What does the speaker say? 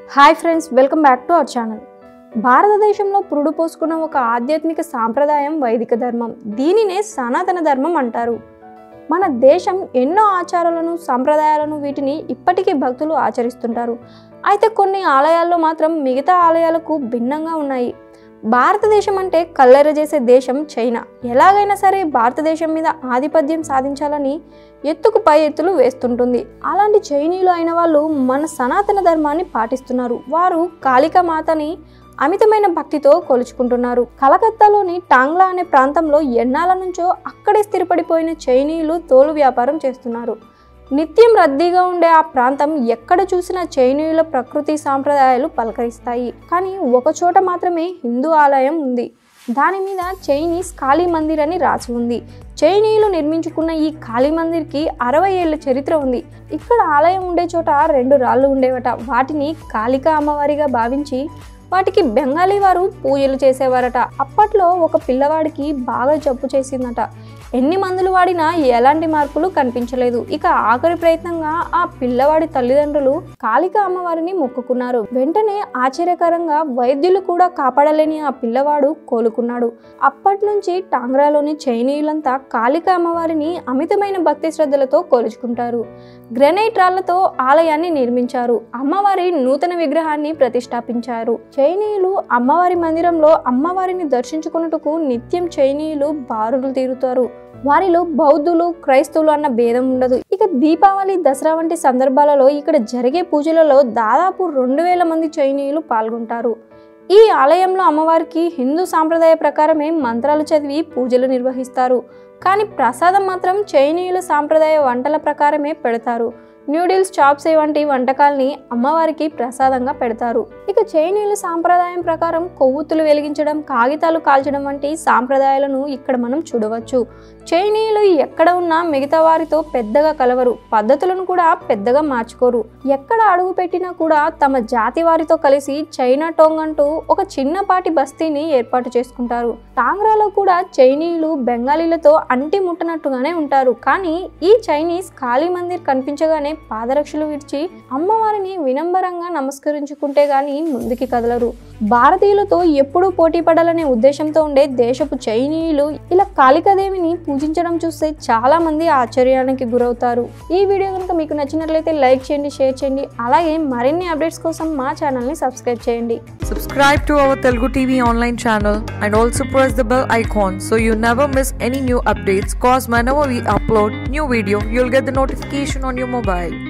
Hi friends welcome back to our channel భారతదేశంలో పురుడు పోసుకున్న ఒక ఆధ్యాత్మిక సాంప్రదాయం వైదిక ధర్మం దీనినే సనాతన ధర్మం అంటారు మన దేశం ఎన్నో ఆచారాలను సాంప్రదాయాలను వీటిని ఇప్పటికీ భక్తులు ఆచరిస్తుంటారు అయితే కొన్ని ఆలయాల్లో మాత్రం మిగతా ఆలయాలకు భిన్నంగా ఉన్నాయి భారతదేశం అంటే కల్లెర చేసే దేశం చైనా ఎలాగైనా సరే భారతదేశం మీద ఆధిపత్యం సాధించాలని ఎత్తుకు పై ఎత్తులు వేస్తుంటుంది అలాంటి చైనీయులు అయిన వాళ్ళు మన సనాతన ధర్మాన్ని పాటిస్తున్నారు వారు కాళికా మాతని అమితమైన భక్తితో కొలుచుకుంటున్నారు కలకత్తాలోని టాంగ్లా అనే ప్రాంతంలో ఎన్నాళ్ళ నుంచో అక్కడే స్థిరపడిపోయిన చైనీయులు తోలు వ్యాపారం చేస్తున్నారు నిత్యం రద్దీగా ఉండే ఆ ప్రాంతం ఎక్కడ చూసినా చైనీయుల ప్రకృతి సాంప్రదాయాలు పలకరిస్తాయి కానీ ఒక చోట మాత్రమే హిందూ ఆలయం ఉంది దాని మీద చైనీస్ కాళీ మందిర్ అని రాసి ఉంది చైనీయులు నిర్మించుకున్న ఈ కాళీ మందిర్కి అరవై ఏళ్ళ చరిత్ర ఉంది ఇక్కడ ఆలయం ఉండే చోట రెండు రాళ్ళు ఉండేవట వాటిని కాళికా అమ్మవారిగా భావించి వాటికి బెంగాలీ వారు పూజలు చేసేవారట అప్పట్లో ఒక పిల్లవాడికి బాగా జబ్బు చేసిందట ఎన్ని మందులు వాడినా ఎలాంటి మార్పులు కనిపించలేదు ఇక ఆఖరి ప్రయత్నంగా ఆ పిల్లవాడి తల్లిదండ్రులు కాళిక అమ్మవారిని మొక్కుకున్నారు వెంటనే ఆశ్చర్యకరంగా వైద్యులు కూడా కాపాడలేని ఆ పిల్లవాడు కోలుకున్నాడు అప్పటి నుంచి టాంగ్రాలోని చైనీయులంతా కాళిక అమ్మవారిని అమితమైన భక్తి శ్రద్ధలతో కొలుచుకుంటారు గ్రెనైట్ రాళ్లతో ఆలయాన్ని నిర్మించారు అమ్మవారి నూతన విగ్రహాన్ని ప్రతిష్టాపించారు చైనీయులు అమ్మవారి మందిరంలో అమ్మవారిని దర్శించుకున్నట్టుకు నిత్యం చైనీయులు బారులు తీరుతారు వారిలో బౌద్ధులు క్రైస్తవులు అన్న భేదం ఉండదు ఇక దీపావళి దసరా వంటి సందర్భాలలో ఇక్కడ జరిగే పూజలలో దాదాపు రెండు వేల మంది చైనీయులు పాల్గొంటారు ఈ ఆలయంలో అమ్మవారికి హిందూ సాంప్రదాయ ప్రకారమే మంత్రాలు చదివి పూజలు నిర్వహిస్తారు కానీ ప్రసాదం మాత్రం చైనీయుల సాంప్రదాయ వంటల ప్రకారమే పెడతారు న్యూడిల్స్ చాప్సే వంటి వంటకాల్ని అమ్మవారికి ప్రసాదంగా పెడతారు ఇక చైనీయుల సాంప్రదాయం ప్రకారం కొవ్వొత్తులు వెలిగించడం కాగితాలు కాల్చడం వంటి సాంప్రదాయాలను ఇక్కడ మనం చూడవచ్చు చైనీయులు ఎక్కడ ఉన్నా మిగతా వారితో పెద్దగా కలవరు పద్ధతులను కూడా పెద్దగా మార్చుకోరు ఎక్కడ అడుగు పెట్టినా కూడా తమ జాతి వారితో కలిసి చైనా టోంగ్ అంటూ ఒక చిన్నపాటి బస్తీని ఏర్పాటు చేసుకుంటారు టాంగ్రాలో కూడా చైనీయులు బెంగాలీలతో అంటి ముట్టనట్టుగానే ఉంటారు కానీ ఈ చైనీస్ కాళీ మందిర్ కనిపించగానే పాదరక్షలు విడిచి అమ్మవారిని వినంబరంగా నమస్కరించుకుంటే గాని ముందుకి కదలరు భారతీయులతో ఎప్పుడూ పోటీ పడాలనే ఉద్దేశంతో ఉండే దేశపు చైనీయులు ఇలా కాళికాదేవిని పూజించడం చూస్తే చాలా మంది ఆశ్చర్యానికి గురవుతారు ఈ వీడియో కనుక మీకు నచ్చినట్లయితే లైక్ చేయండి షేర్ చేయండి అలాగే మరిన్ని అప్డేట్స్ కోసం మా ఛానల్ని సబ్స్క్రైబ్ చేయండి Subscribe to our Telugu TV online channel and also press the bell icon so you never miss any new updates cause whenever we upload new video you'll get the notification on your mobile.